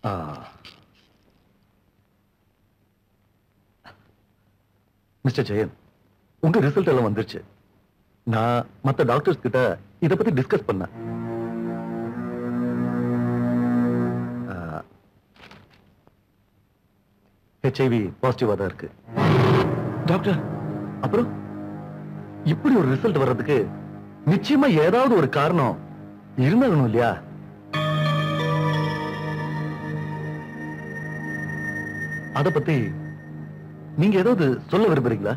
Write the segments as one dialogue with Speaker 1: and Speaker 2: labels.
Speaker 1: ஆ. Mister Jayan உங்க result எல்லாம் வந்துருச்சு நான் மத்த டாக்டர்ஸ் கிட்ட இத பத்தி டிஸ்கஸ் பண்ணேன் ஹெச்ஐவி பாசிட்டிவா தான் இருக்கு டாக்டர் அப்புறம் இப்படி ஒரு ரிசல்ட் வர்றதுக்கு நிச்சயமா ஏதாவது ஒரு காரணம் இருந்தாகணும் இல்லையா அத பத்தி நீங்க ஏதாவது சொல்ல விரும்புறீங்களா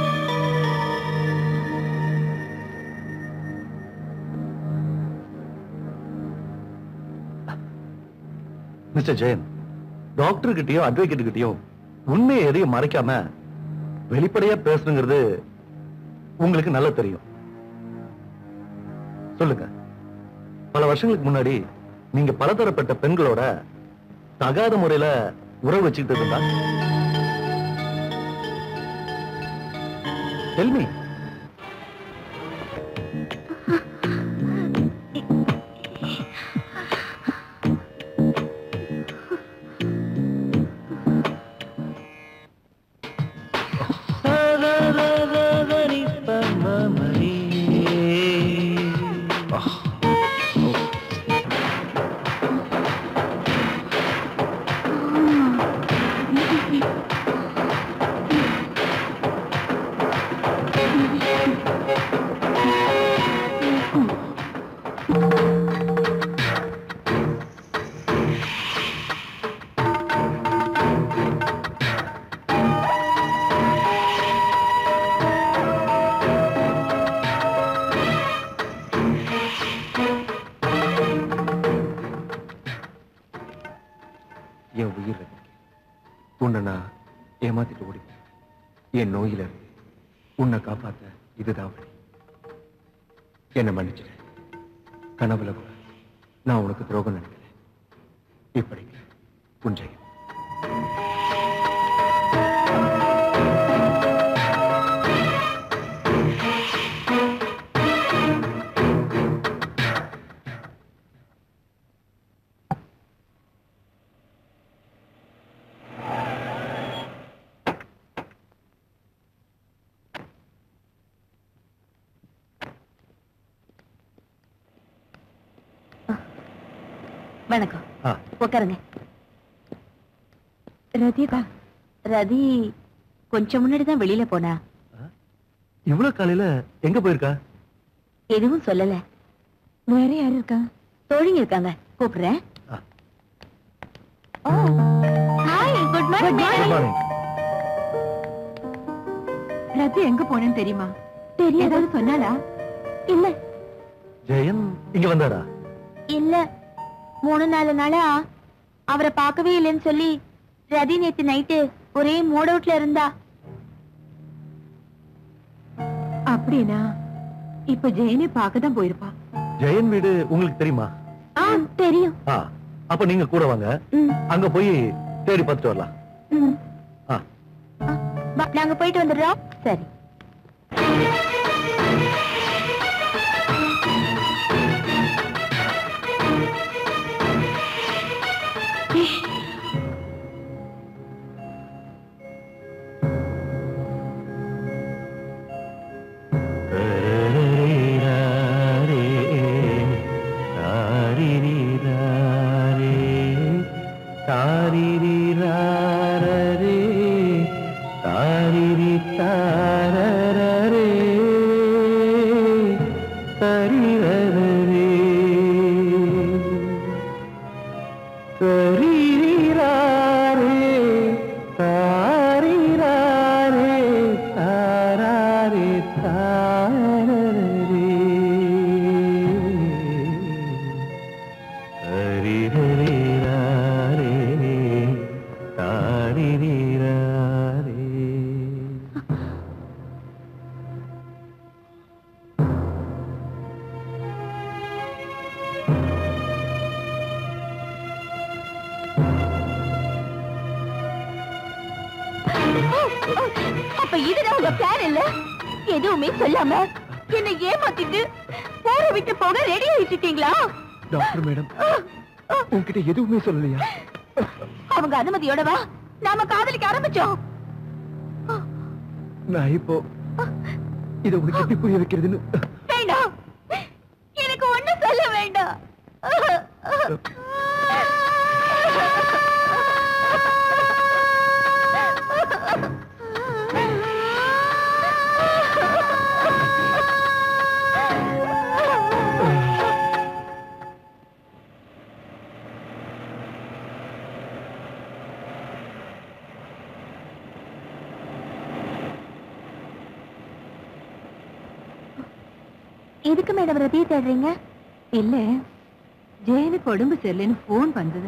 Speaker 1: மிஸ்டர் ஜெயன் டாக்டர் கிட்டயும் அட்வொகேட் கிட்டயும் உண்மையை எதையும் மறைக்காம வெளிப்படையா பேசணுங்கிறது உங்களுக்கு நல்லா தெரியும் சொல்லுங்க பல வருஷங்களுக்கு முன்னாடி நீங்க பலதரப்பட்ட பெண்களோட தகாத முறையில உறவு வச்சுக்கிட்டு இருந்தா டெல்மி என் உயிர் உன்னை நான் ஏமாத்திட்டு ஓடிட்டேன் என் நோயில இருந்து உன்னை காப்பாத்த இதுதான் வழி என்னை மன்னிச்சிடு கனவுல கூட நான் உனக்கு துரோகம் நினைக்கிறேன் இப்படிக்கு புஞ்சை
Speaker 2: வணக்கம்
Speaker 1: ஆ
Speaker 2: உட்காருங்க ரதிதா ரதி கொஞ்சம் முன்னாடி தான் வெளியில போனா
Speaker 1: இவ்வளவு காலையில எங்க போயிருக்கா
Speaker 2: எதுவும் சொல்லல வேற யாரு இருக்கா தோழிங்க இருக்காங்க கூப்பிடுறேன்
Speaker 1: ஆ.
Speaker 2: Hi good morning
Speaker 1: Good morning.
Speaker 2: ரதி எங்க போனேன்னு தெரியுமா தெரியும் ஏதாவது சொன்னாலா இல்ல
Speaker 1: ஜெயன் இங்க வந்தாரா
Speaker 2: இல்ல மூணு நாலு நாளா அவரை பார்க்கவே இல்லைன்னு சொல்லி ரதி நேத்து நைட்டு ஒரே மூட் அவுட்ல இருந்தா அப்படினா இப்ப ஜெயனை பார்க்க தான் போயிருப்பா
Speaker 1: ஜெயன் வீடு உங்களுக்கு தெரியுமா
Speaker 2: ஆ தெரியும்
Speaker 1: ஆ அப்ப நீங்க கூட வாங்க
Speaker 2: ம்,
Speaker 1: அங்க போய் தேடி பார்த்துட்டு வரலாம்
Speaker 2: ம்.
Speaker 1: ஆ
Speaker 2: ஆ, வா, நாங்க போயிட்டு வந்துடுறோம் சரி அப்ப இதுதான் உங்க பிளான் இல்ல எதுவுமே சொல்லாம என்ன ஏமாத்திட்டு போற விட்டு போக ரெடி ஆயிட்டீங்களா
Speaker 1: டாக்டர் மேடம் உன்கிட்ட எதுவுமே சொல்லலையா
Speaker 2: அவங்க அனுமதியோட வா நாம காதலிக்க ஆரம்பிச்சோம்
Speaker 1: நான் இப்போ இதை உனக்கு எப்படி புரிய வைக்கிறதுன்னு
Speaker 2: வேண்டாம் எனக்கு ஒண்ணு சொல்ல வேண்டாம் எதுக்கு மேடம் ரதியை தேடுறீங்க
Speaker 3: இல்ல ஜெயனுக்கு உடம்பு சரியில்லைன்னு போன் வந்தது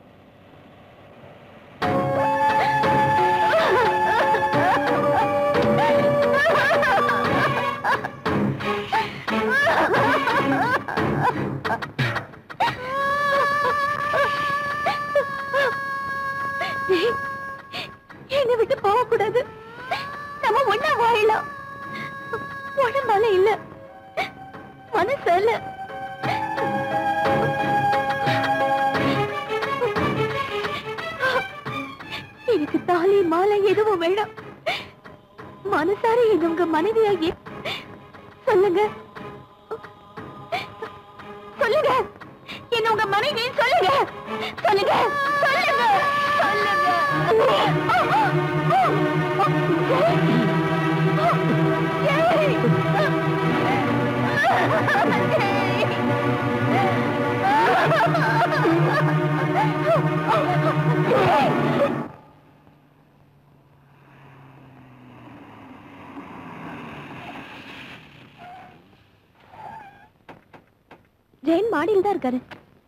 Speaker 2: ஏய், என்னை விட்டு போக கூடாது நம்ம ஒண்ணா வாழலாம் உடம்பால இல்ல மனசால எனக்கு தாலி மாலை எதுவும் வேண்டாம் மனசார இது உங்க மனைவியாகி சொல்லுங்க சொல்லுங்க என்ன உங்க மனைவி சொல்லுங்க சொல்லுங்க சொல்லுங்க சொல்லுங்க ஜெயின் மாடியில் தான் இருக்காரு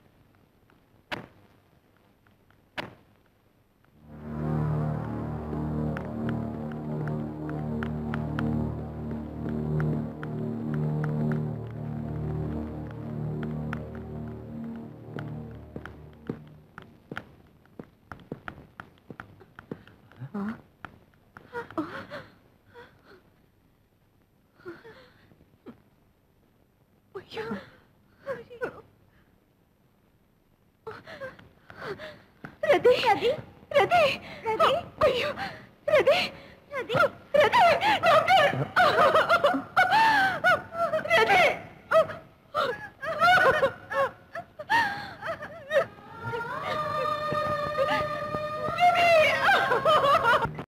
Speaker 2: ரதி ரதி ரதி ரதி ஐயோ ரதி ரதி ரதி டாக்டர்